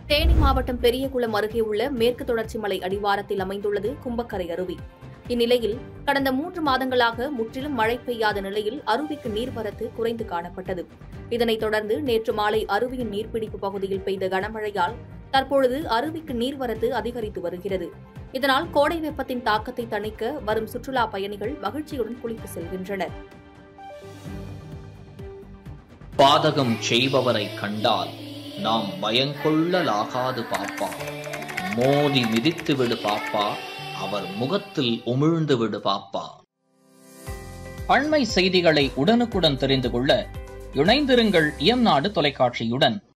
தேனி மாவட்டம் பெரியகுளம் அருகே உள்ள மேற்கு தொடர்ச்சி மலை அடிவாரத்தில் அமைந்துள்ளது கும்பக்கரை அருவி இந்நிலையில் கடந்த மூன்று மாதங்களாக முற்றிலும் மழை பெய்யாத நிலையில் அருவிக்கு நீர்வரத்து குறைந்து காணப்பட்டது இதனைத் தொடர்ந்து நேற்று மாலை அருவியின் நீர்பிடிப்பு பகுதியில் பெய்த கனமழையால் தற்பொழுது அருவிக்கு நீர்வரத்து அதிகரித்து வருகிறது இதனால் கோடை வெப்பத்தின் தாக்கத்தை தணிக்க வரும் சுற்றுலா பயணிகள் மகிழ்ச்சியுடன் குளித்து செல்கின்றனர் பாதகம் செய்பவரை கண்டால் நாம் பயங்கொள்ளலாகாது பாப்பா மோதி மிதித்து விடு பாப்பா அவர் முகத்தில் உமிழ்ந்து விடு பாப்பா அண்மை செய்திகளை உடனுக்குடன் தெரிந்து கொள்ள இணைந்திருங்கள் இயம்நாடு தொலைக்காட்சியுடன்